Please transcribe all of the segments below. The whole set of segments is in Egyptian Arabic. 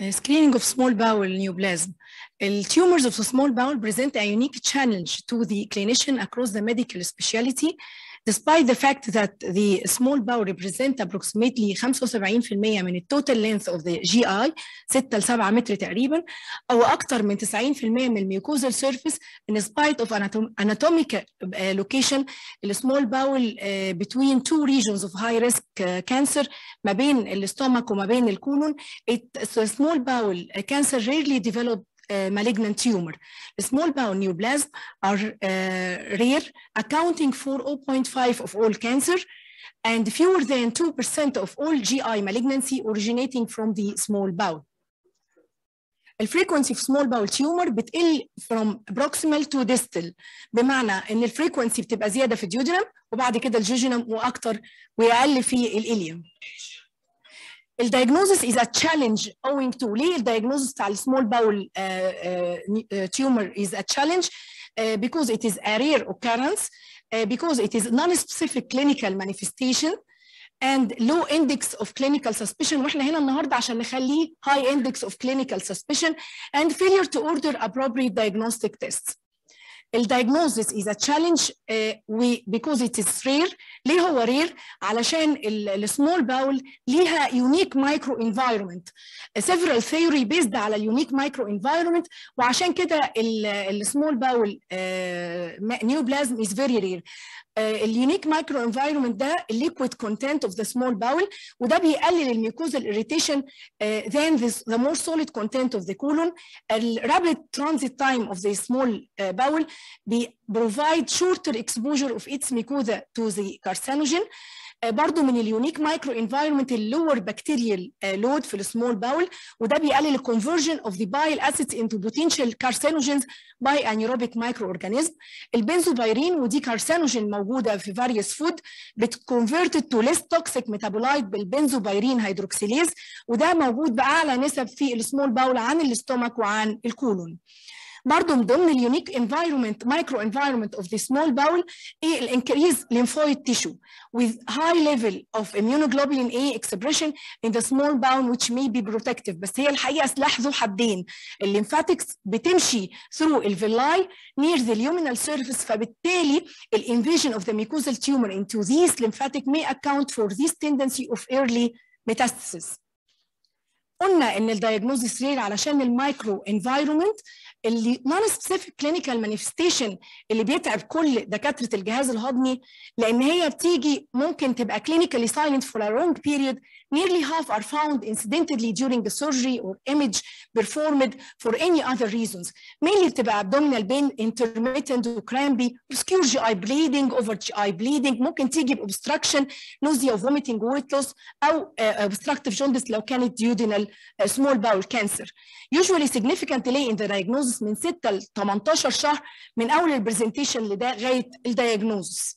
screening of small bowel neoplasm. The tumors of the small bowel present a unique challenge to the clinician across the medical specialty, despite the fact that the small bowel represent approximately 75% من التوتال length of the GI 6 ل 7 متر تقريبا او اكثر من 90% من الميوكوزال سيرفيس in spite of anatomic location السمول bowel between two regions of high risk cancer ما بين الاستومك وما بين الكولون small bowel cancer rarely develop uh, malignant tumor. The small bowel neoplasm are uh, rare, accounting for 0.5 of all cancer and fewer than 2% of all GI malignancy originating from the small bowel. الفريكونسي في small bowel tumor بتقل from proximal to distal بمعنى ان الفريكونسي بتبقى زياده في الديودرم وبعد كده الجوجينم واكتر ويقل في الاليوم. الدايجنوزس is a challenge owing to ليه الدايجنوزس بتاع السمول باول tumor is a challenge uh, because it is a rare occurrence uh, because it is non-specific clinical manifestation and low index of clinical suspicion واحنا هنا النهارده عشان نخليه high index of clinical suspicion and failure to order appropriate diagnostic tests. الدايجنوزس is a challenge uh, we, because it is rare ليه هو rare علشان السمول باول ليها unique micro environment several theory based على اليونيك micro environment وعشان كده السمول باول neoplasm is very rare اليونيك مايكرو انفايرمنت ده الليكويد كونتنت اوف ذا سمول باول وده بيقلل الميوكوزال اريتيشن than the, the more solid content of the colon الرابid transit time of the small uh, bowel provide shorter exposure of its mucosa to the carcinogen برضه من اليونيك مايكرو انفايرمنت اللور بكتيريال لود في السمول باول وده بيقلل الكونفرجن اوف ذا بايل اسيدز انتو بوتنشال كارسينوجينز باي انيروبيك مايكرو اورجانيزم البنزوبايرين ودي كارسينوجين موجوده في فاريوس فود بتكونفرتد تو ليس توكسيك ميتابولايت بالبنزوبايرين هيدروكسيليز وده موجود باعلى نسب في السمول باول عن الاستومك وعن الكولون برضه من ضمن اليونيك انفايرمنت مايكرو انفايرمنت اوف ذا سمول باول ايه الانكريز lymphoid tissue with high level of immunoglobulin A expression in the small bowel which may be protective بس هي الحقيقه سلاح ذو حدين الليمفاتكس بتمشي through الفيلاي near the luminal surface فبالتالي الانفيجن of the mucosal tumor into these lymphatic may account for this tendency of early metastasis قلنا ان الدايجنوزيس رير علشان المايكرو انفايرمنت اللي نون سبيسيفيك كلينيكال مانيفستيشن اللي بيتعب كل دكاتره الجهاز الهضمي لان هي بتيجي ممكن تبقى clinically silent for a long period nearly half are found incidentally during the surgery or image performed for any other reasons mainly بتبقى abdominal pain intermittent crampy obscure GI bleeding over GI bleeding ممكن تيجي obstruction nausea vomiting weight loss او uh, obstructive jaundice لو كانت duodenal uh, small bowel cancer usually significant delay in the diagnosis من 6 ل 18 شهر من اول البرزنتيشن لغايه الدياجنوزس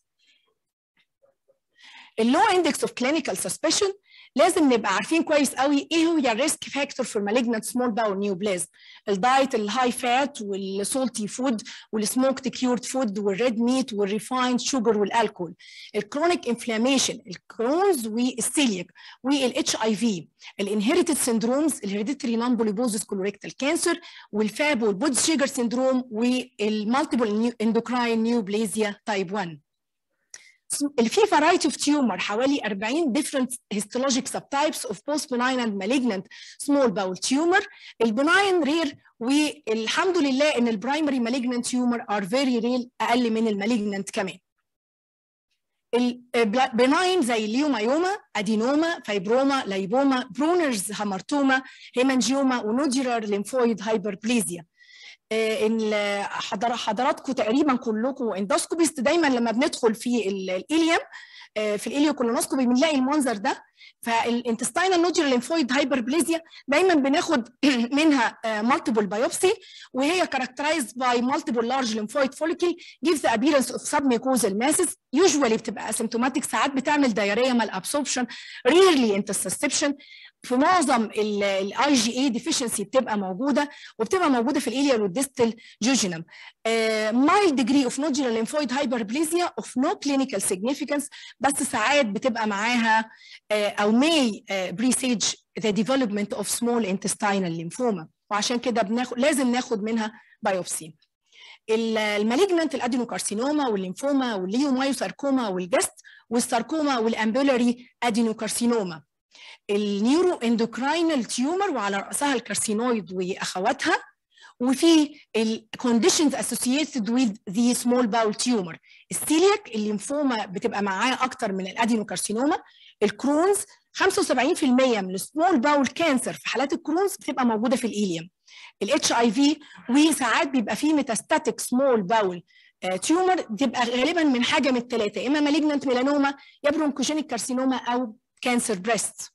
اللو اندكس اوف كلينيكال سسبشن لازم نبقى عارفين كويس قوي ايه هو الريسك فاكتور في المالجنت سمول باول نيوبلازم الدايت الهاي فات والسولتي فود والسموكت كيورد فود والريد ميت والريفايند شوجر والالكول الكرونيك انفلاميشن الكرونز والسيليك والاتش اي في الانهيرتد سندرومز الهيريديتري نون بوليبوزس كولوريكتال كانسر والفاب والبود شيجر سندروم والمالتيبل اندوكراين نيوبليزيا تايب 1 في variety of tumor حوالي 40 different histologic subtypes of both benign and malignant small bowel tumor البناين رير والحمد لله ان البرايمري malignant tumor are very rare اقل من المالجنانت كمان البناين زي اليومايوما ادينوما فايبروما لايبوما برونرز هامرتوما هيمانجيوما ونوديولار ليمفويد هايبربليزيا ان حضراتكم تقريبا كلكم اندوسكوبيست دايما لما بندخل في الاليوم في الاليوكولونوسكوبي بنلاقي المنظر ده فالانتستينال نوديولار ليمفويد هايبربليزيا دايما بناخد منها مالتيبل بايوبسي وهي كاركترايزد باي مالتيبل لارج ليمفويد فوليكل جيفز ابيرنس اوف سب ميكوزال ماسس يوجوالي بتبقى اسيمتوماتيك ساعات بتعمل دايريا مال ابسوربشن ريرلي انترسبشن في معظم الاي جي اي ديفيشنسي بتبقى موجوده وبتبقى موجوده في الاليال والديستال جوجينم مايل ديجري اوف نودولار ليمفويد هايبربليزيا اوف نو كلينيكال سيجنيفيكانس بس ساعات بتبقى معاها uh, او ماي بريسيج the development of small intestinal lymphoma وعشان كده بناخد لازم ناخد منها بايوبسي المالجنت الادينوكارسينوما والليمفوما والليومايوساركوما والجست والساركوما والامبولاري ادينوكارسينوما النيورو اندوكراينال تيومر وعلى راسها الكارسينويد واخواتها وفي الكونديشنز اسوسييتد وذ ذا سمول باول تيومر السيلياك الليمفوما بتبقى معاه اكتر من الادينوكارسينوما الكرونز 75% من السمول باول كانسر في حالات الكرونز بتبقى موجوده في الايليوم الاتش اي في وساعات بيبقى فيه ميتاستاتيك سمول باول تيومر بتبقى غالبا من حاجه من الثلاثه اما مالجنت ميلانوما يا برونكوجينيك كارسينوما او كانسر بريست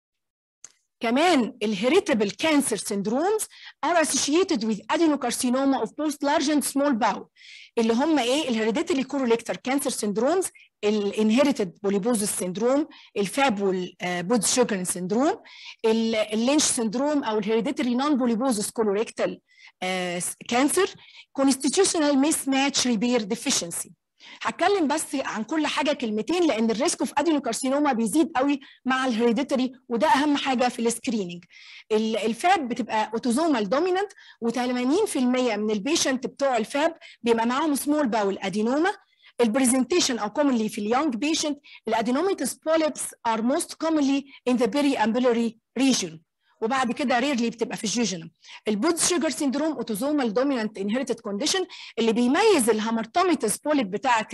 كمان الهيريتابل كانسر syndromes are associated with adenocarcinoma of both large and small bowel اللي هم ايه الهيريديتري كوروليكتر كانسر syndromes الانهيرتد بوليبوزس سيندروم الفاب والبود شوجر سيندروم اللينش سيندروم او الهيريديتري نون بوليبوزس كولوريكتال كانسر كونستيتيوشنال ميس ماتش ريبير ديفيشنسي هتكلم بس عن كل حاجه كلمتين لان الريسك اوف ادينوكارسينوما بيزيد قوي مع الهيريديتري وده اهم حاجه في السكريننج الفاب بتبقى اوتوزومال دومينانت و80% من البيشنت بتوع الفاب بيبقى معاهم سمول باول ادينوما البرزنتيشن او commonly في اليونج بيشنت الادينوميتس polyps are most commonly in the periambulary region وبعد كده ريرلي بتبقى في الجيجنم البود شوجر سيندروم اوتوزومال دومينانت انهيرتد كونديشن اللي بيميز الهامرتوميتس بوليب بتاعه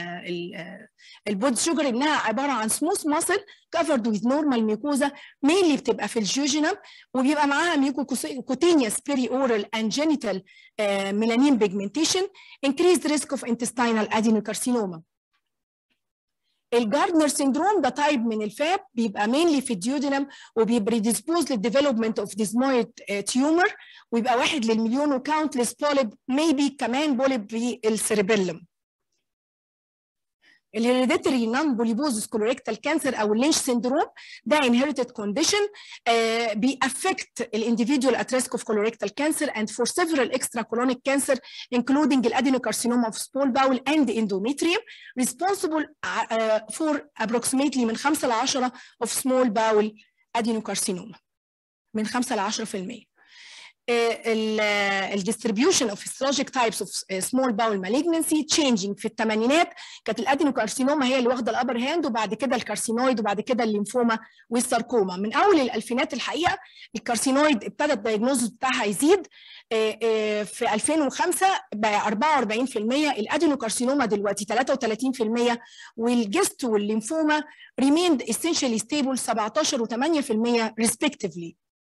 البود شوجر انها عباره عن سموث ماسل كفرد ويز نورمال ميكوزا مينلي بتبقى في الجيجنم وبيبقى معاها ميوكوكوتينيوس بيري اورال اند جينيتال ميلانين بيجمنتيشن increased risk of intestinal adenocarcinoma الجاردنر سيندروم ده تايب من الفاب بيبقى مينلي في الديودينم وبيبريديسبوز للديفلوبمنت اوف ديزمويد تيومر ويبقى واحد للمليون وكاونتلس بوليب ميبي كمان بوليب في السيربيلم الهيريديتري نون بوليبوزس كولوريكتال كانسر او اللينش سيندروم ده انهيرتد كونديشن بيأفكت الانديفيدوال at risk of colorectal cancer and for several extracolonic cancer including الادينوكارسينوما of small bowel and endometrium responsible uh, for approximately من 5 ل 10 of small bowel adenocarcinoma من 5 ل 10% الديستريبيوشن اوف histologic تايبس اوف سمول باول مالجنسي تشينجينج في الثمانينات كانت الادينوكارسينوما هي اللي واخده الابر هاند وبعد كده الكارسينويد وبعد كده الليمفوما والساركوما من اول الالفينات الحقيقه الكارسينويد ابتدى الدايجنوز بتاعها يزيد في 2005 بقى 44% الادينوكارسينوما دلوقتي 33% والجست والليمفوما remained essentially stable 17 و8% respectively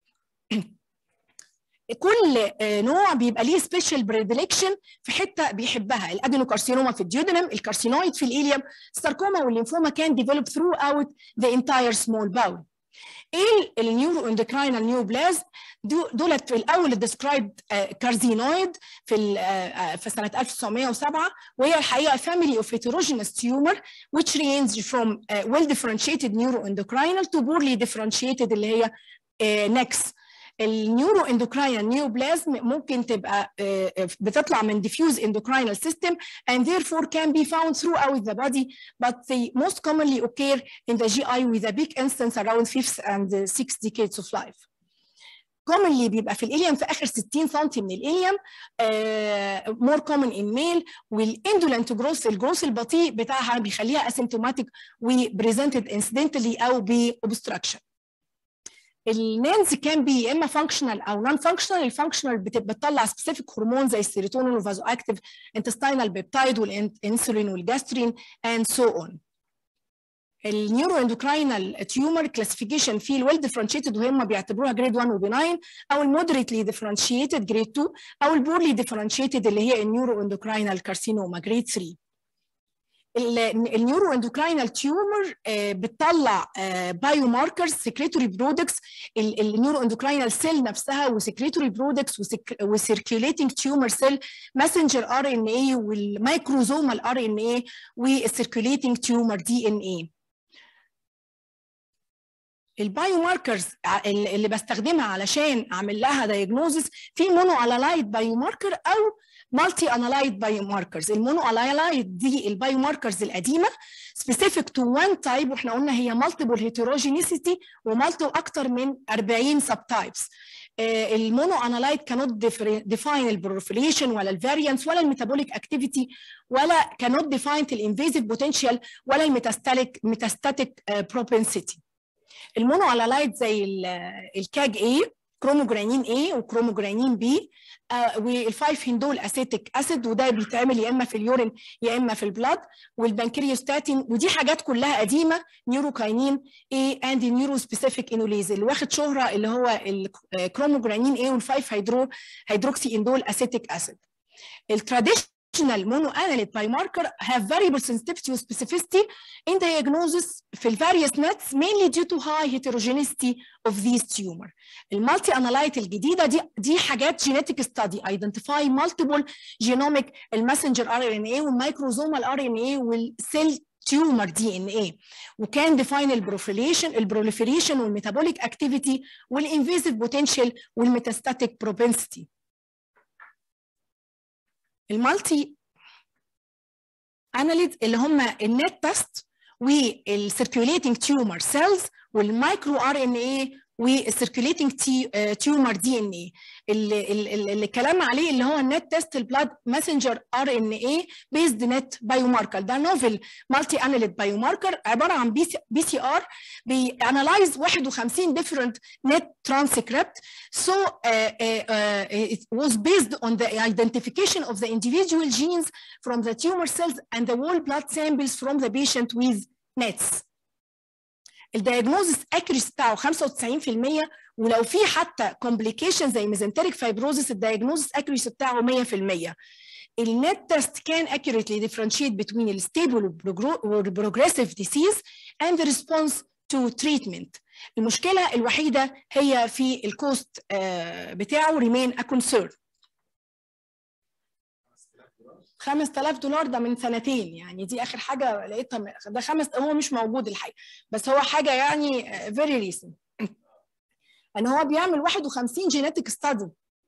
كل نوع بيبقى ليه سبيشال بريدليكشن في حته بيحبها الادينوكارسينوما في الديودنم الكارسينويد في الإيليوم الساركوما والليمفوما كان ديفلوب ثرو اوت ذا انتاير سمول باول ايه النيورو اندوكراينال نيوبلازم دولت في الاول ديسكرايبد كارزينويد في في سنه 1907 وهي الحقيقه family of heterogeneous tumor which range from uh, well differentiated neuroendocrinal to poorly differentiated اللي هي uh, next النيورو اندوكراينال نيوبلازم ممكن تبقى بتطلع من diffuse endocrinal system and therefore can be found throughout the body but they most commonly occur in the GI with a big instance around fifth and sixth decades of life. commonly بيبقى في الاليم في اخر 60 سم من الاليم مور كومن ان ميل والاندولنت جروث الجروث البطيء بتاعها بيخليها اسيمتوماتيك وبريزنتد انسيدنتالي او باوبستراكشن النانز كان بي يا اما فانكشنال او نون فانكشنال الفانكشنال بتطلع سبيسيفيك هرمون زي السيروتونين والفازو اكتيف انتستينال بيبتايد والانسولين والجاسترين اند سو اون النيورو اندوكراينال تيومر كلاسيفيكيشن في الويل ديفرنشيتد وهم بيعتبروها جريد 1 وبناين او المودريتلي ديفرنشيتد جريد 2 او البورلي ديفرنشيتد اللي هي النيورو اندوكراينال كارسينوما جريد 3 النيورو اندوكراينال تيومر بتطلع بايو ماركرز سكريتوري برودكتس النيورو اندوكراينال سيل نفسها وسكريتوري برودكتس وسيركيوليتنج تيومر سيل ماسنجر ار ان اي والمايكروزومال ار ان اي والسيركيوليتنج تيومر دي ان اي البايو ماركرز اللي بستخدمها علشان اعمل لها دايجنوزس في مونو الالايد بايو ماركر او مالتي انالايد بايو ماركرز المونو انالايد دي البايو ماركرز القديمه سبيسيفيك تو وان تايب واحنا قلنا هي مالتيبل هيتروجينيسيتي ومالتي اكتر من 40 سب تايبس المونو انالايد كانوت ديفاين البروفيليشن ولا الفاريانس ولا الميتابوليك اكتيفيتي ولا كانوت ديفاين الانفيزيف بوتنشال ولا الميتاستاتيك ميتاستاتيك بروبنسيتي المونو انالايد زي الكاج اي كروموجرانين A وكروموجرانين B آه والفايف هندول اسيتيك اسيد وده بيتعمل يا اما في اليورين يا اما في البلاد والبنكريوستاتين ودي حاجات كلها قديمه نيوروكاينين A اند نيورو سبيسيفيك انوليز اللي واخد شهره اللي هو الكروموجرانين A والفايف هيدرو هيدروكسي اندول اسيتيك اسيد التراديشنال monoannulate biomarker have variable sensitivity and specificity in diagnosis في ال various nets mainly due to high heterogeneity of these tumor. المالتي انالايت الجديده دي دي حاجات genetic study identify multiple genomic الماسنجر ار ان اي والمايكروزومال ار ان اي والسيل تيومر دي ان اي وكان ديفاين البروفيليشن البروليفريشن والميتابوليك اكتيفيتي والانفيزيف بوتنشال والميتاستاتيك بروبنسيتي المالتي اناليز اللي هم النت تيست والسيركيوليتنج تيومر سيلز والمايكرو ار ان اي والسيركيوليتنج تيومر دي ان اي اللي الكلام عليه اللي هو النت تيست البلاد ماسنجر ار ان اي بيزد نت بايو ماركر ده نوفل مالتي اناليت بايو ماركر عباره عن بي سي بي سي ار بيانلايز 51 different net transcript so uh, uh, uh, it was based on the identification of the individual genes from the tumor cells and the whole blood samples from the patient with nets الدياجنوزس اكيريس بتاعه 95% ولو في حتى كومبليكيشن زي ميزنتريك فايبروزس الدياجنوزس اكيريس بتاعه 100% النت تيست كان accurately differentiate between الستيبل والبروجريسيف disease and the response to treatment المشكله الوحيده هي في الكوست بتاعه remain a concern 5000 دولار ده من سنتين يعني دي اخر حاجه لقيتها ده خمس هو مش موجود الحقيقه بس هو حاجه يعني فيري ريسنت ان هو بيعمل 51 جينيتك ستادي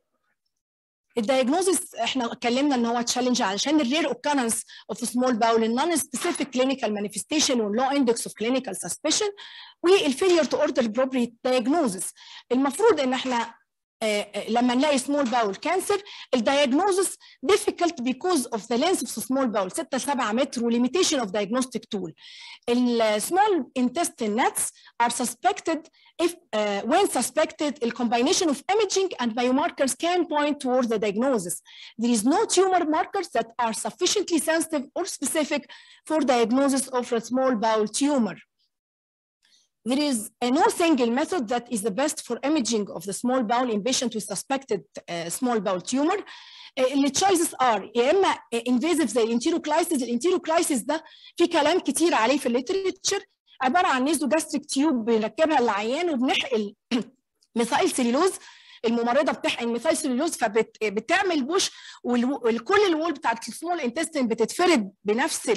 الدايجنوزس احنا اتكلمنا ان هو تشالنج علشان الرير اوكرنس اوف سمول باول النون سبيسيفيك كلينيكال مانيفستيشن واللو اندكس اوف كلينيكال سسبشن والفيلير تو اوردر بروبري دايجنوزس المفروض ان احنا لما نلاقي سمول باول كانسر الدايجنوزس difficult because of the length of small bowel 6 7 متر وليميتيشن of diagnostic tool. السمول intestine nets are suspected if uh, when suspected a combination of imaging and biomarkers can point towards the diagnosis. There is no tumor markers that are sufficiently sensitive or specific for diagnosis of a small bowel tumor. There is a no single method that is the best for imaging of the small bowel in patient with suspected uh, small bowel tumor. اللي تشويسز ار يا اما انفيزيف زي الانتيروكلايسيس الانتيروكلايسيس ده في كلام كتير عليه في الليترشر عباره عن نيزو جاستريك تيوب بنركبها للعيان وبنحقن ميثايل سيلولوز الممرضه بتحقن ميثايل سيلولوز فبتعمل بوش وكل الوول بتاعت السمول انتستين بتتفرد بنفس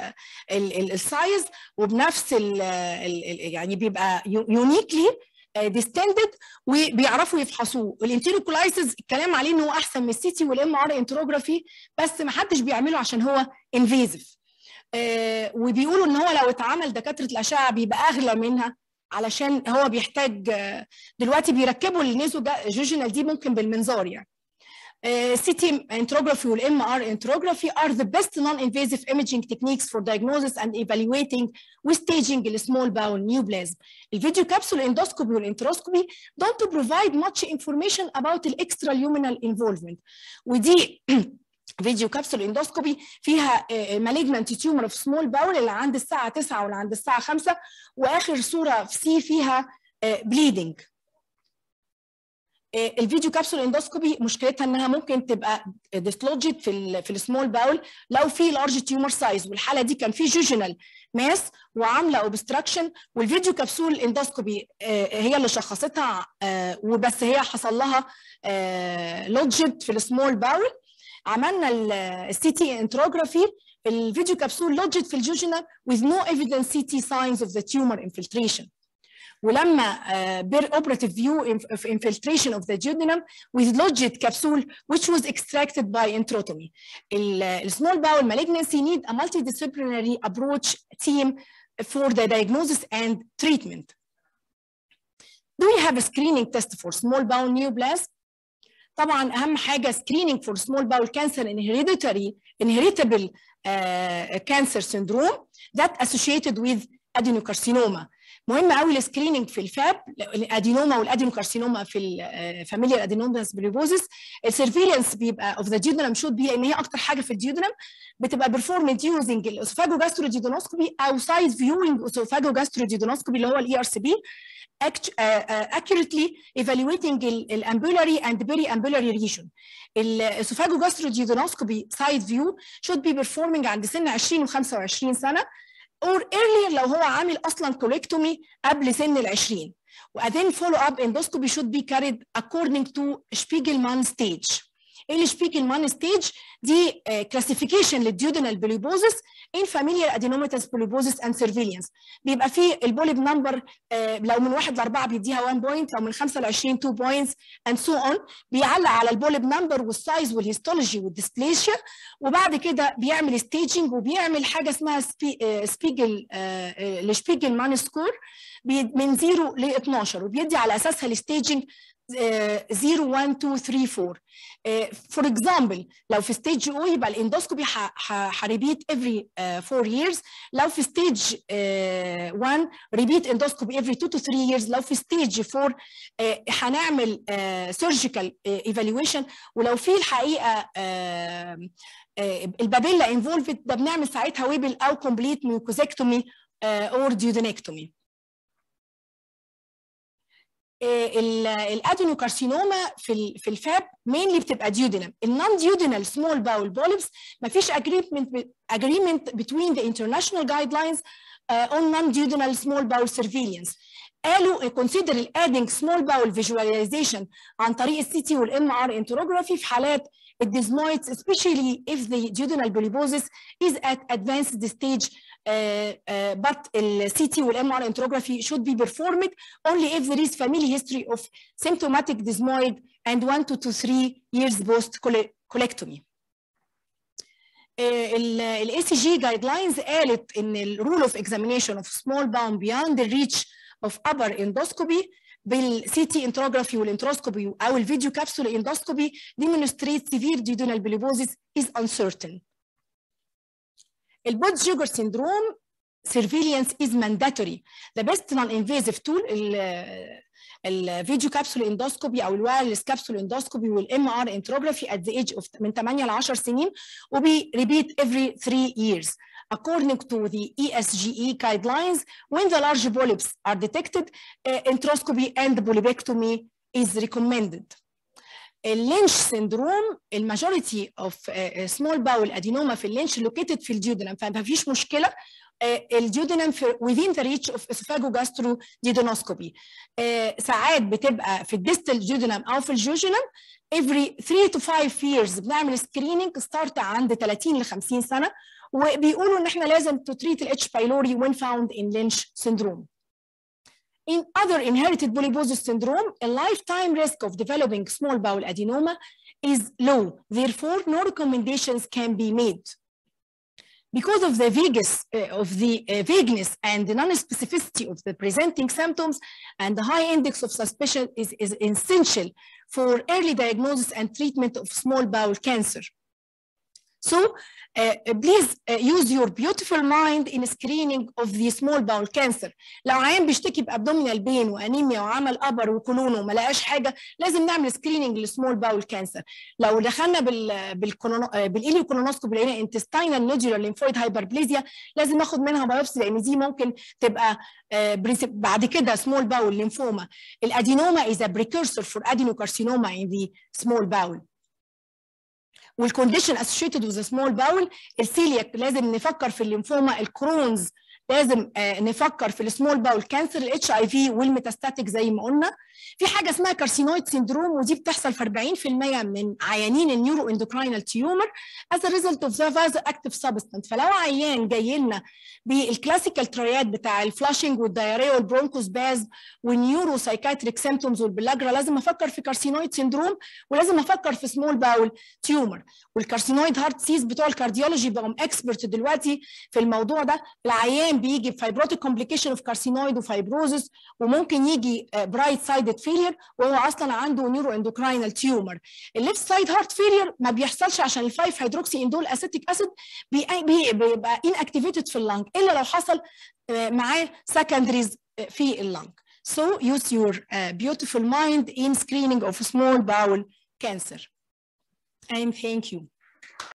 السايز وبنفس ال يعني بيبقى يونيكلي ديستندد وبيعرفوا يفحصوه الانتيروكولايسيس الكلام عليه ان هو احسن من السي تي والام ار انتروجرافي بس ما حدش بيعمله عشان هو انفيزيف آه وبيقولوا ان هو لو اتعمل دكاتره الاشعه بيبقى اغلى منها علشان هو بيحتاج دلوقتي بيركبوا النيزو جوجينال دي ممكن بالمنظار يعني سي تي انتروجرافي والام ار انتروجرافي are the best non-invasive imaging techniques for diagnosis and evaluating وstaging السمول باول neoplasm. الفيديو كابسول اندوسكوبي والانتروسكوبي don't provide much information about الاكسترا luminal involvement ودي فيديو كابسول اندوسكوبي فيها مالجنانت تيومر اوف سمول باول اللي عند الساعه 9 واللي عند الساعه 5 واخر صوره في سي فيها بليدنج الفيديو كابسول اندوسكوبي مشكلتها انها ممكن تبقى ديسلوجيت في ال في السمول باول لو في لارج تيومر سايز والحاله دي كان في جوجينال ماس وعامله اوبستراكشن والفيديو كبسول اندوسكوبي هي اللي شخصتها وبس هي حصل لها لوجيت في السمول باول عملنا السي تي انتروجرافي الفيديو كبسول لوجيت في الجوجينال with no evidence CT signs of the tumor infiltration ولما بير operative view of infiltration of the duodenum with lodged capsule which was extracted by enterotomy. The small bowel malignancy need a multidisciplinary approach team for the diagnosis and treatment. Do we have a screening test for small bowel neoplasm? طبعا اهم حاجه screening for small bowel cancer in hereditary inheritable uh, cancer syndrome that associated with adenocarcinoma مهم قوي السكريننج في الفاب الادينوما والادينوكارسينوما في الفاميليا ادينوماس بريفوزس السيرفيلانس بيبقى اوف ذا ديودنم شود بي ان هي اكتر حاجه في الديودنم بتبقى بيرفورمد يوزنج الاسوفاجو جاستروديودونوسكوبي او سايد فيوينج اسوفاجو جاستروديودونوسكوبي اللي هو الاي ار سي بي accurately evaluating الامبولاري and peri-ambulary region. الاسوفاجو جاستروديودونوسكوبي سايد فيو should be performing عند سن 20 و 25 سنه or earlier لو هو عامل اصلا كوليكتومي قبل سن ال 20 وبعدين follow up endoscopy should be carried according to Spiegelman stage. ايه الشبيجلمان ستيج دي كلاسيفيكيشن للديودينال بوليبوزس ان فاميليال ادينوماتس بوليبوزس اند سيرفيلينس بيبقى فيه البوليب نمبر لو من 1 ل 4 بيديها 1 بوينت لو من 5 ل 20 2 بوينتس اند سو اون بيعلق على البوليب نمبر والسايز والهيستولوجي والديسبليشيا وبعد كده بيعمل ستيجنج وبيعمل حاجه اسمها سبي سبيجل الشبيجل مان سكور من 0 ل 12 وبيدي على اساسها الستيجنج 0 1 2 3 4 فور اكزامبل لو في ستيج او يبقى الاندوسكوبي هريبيت افري 4 years لو في ستيج 1 ريبيت اندوسكوبي افري 2 to 3 years لو في ستيج 4 هنعمل سيرجيكال ايفالويشن ولو في الحقيقه البابيلا انفولفد ده بنعمل ساعتها ويبل او كومبليت ميوكوزيكتومي اور ديودونكتومي الادينوكارسينوما في في الفاب مينلي بتبقى ديودينم النون ديودينال سمول باول بوليبس ما فيش اجريمنت اجريمنت بتوين ذا انترناشونال جايد لاينز اون نون ديودينال سمول باول سيرفيلينس قالوا كونسيدر الادنج سمول باول فيجواليزيشن عن طريق السي تي والام ار انتروجرافي في حالات الديزمويدز especially if the duodenal polyposis is at advanced stage Uh, uh, but the CT and MR enterography should be performed only if there is family history of symptomatic desmoid and one to two, three years post colectomy. ال ACG guidelines قالت ان ال rule of examination of small bowel beyond the reach of upper endoscopy بالسي تي انتروجرافي والانتروسكوبي او الفيديو كابسول اندوسكوبي demonstrate severe duodenal polyposis is uncertain. البوت جيجر سيندروم surveillance is mandatory. The best non-invasive tool الفيديو كابسول اندوسكوبي او الوايرلس كابسول اندوسكوبي والام ار انتروجرافي at the age of من 8 ل 10 سنين وبي repeat every 3 years. According to the ESGE guidelines, when the large polyps are detected, uh, enteroscopy and polypectomy is recommended. اللينش سيندروم الماجوريتي اوف سمول باول ادينوما في اللينش لوكيتد في الديودنم فما فيش مشكله الديودنم في within the reach of esophagogastrodiadonoscopy ساعات بتبقى في الديستال ديودنم او في الجوجنم every 3 to 5 years بنعمل سكريننج ستارت عند 30 ل 50 سنه وبيقولوا ان احنا لازم to treat ال H pylori when found in Lynch syndrome. In other inherited polyposis syndrome, a lifetime risk of developing small bowel adenoma is low. Therefore, no recommendations can be made. Because of the vagus, uh, of the uh, vagueness and the non-specificity of the presenting symptoms and the high index of suspicion is, is essential for early diagnosis and treatment of small bowel cancer. So uh, please uh, use your beautiful mind in screening of the small bowel cancer. لو عيان بيشتكي بابدومينال بين وانيميا وعمل ابر وكولون وما لقاش حاجه لازم نعمل سكريننج للسمول باول كانسر. لو دخلنا بال بالكولونو بالايليوكولونوسكوبي لقينا انتستينال نودولار ليمفويد هايبربليزيا لازم ناخد منها بايوبسي لان دي ممكن تبقى uh, بعد كده سمول باول ليمفوما. الادينوما is a precursor for adenocarcinoma in the small bowel. والكونديشن اسوشيتد وذ سمول باول السيلياك لازم نفكر في الليمفوما الكرونز لازم آه نفكر في السمول باول كانسر الاتش اي في والميتاستاتيك زي ما قلنا في حاجه اسمها كارسينويد سيندروم ودي بتحصل في 40% من عيانين النيورو اندوكراينال تيومر از ريزلت اوف ذا فازو اكتيف سبستانس فلو عيان جاي لنا بالكلاسيكال ترياد بتاع الفلاشنج والدايريا والبرونكوس باز والنيورو سايكاتريك سيمتومز والبلاجرا لازم افكر في كارسينويد سيندروم ولازم افكر في سمول باول تيومر والكارسينويد هارت سيز بتوع الكارديولوجي بقوا اكسبرت دلوقتي في الموضوع ده العيان بيجي بفايبروتيك كومبليكيشن اوف كارسينويد وفايبروزس وممكن يجي برايت سايدد فيلير وهو اصلا عنده نيورو اندوكراينال تيومر الليفت سايد هارت فيلير ما بيحصلش عشان الفايف هيدروكسي اندول اسيتيك اسيد بيبقى ان اكتيفيتد في اللنج الا لو حصل معاه secondaries في اللنج So use your uh, beautiful mind in screening of small bowel cancer. And thank you.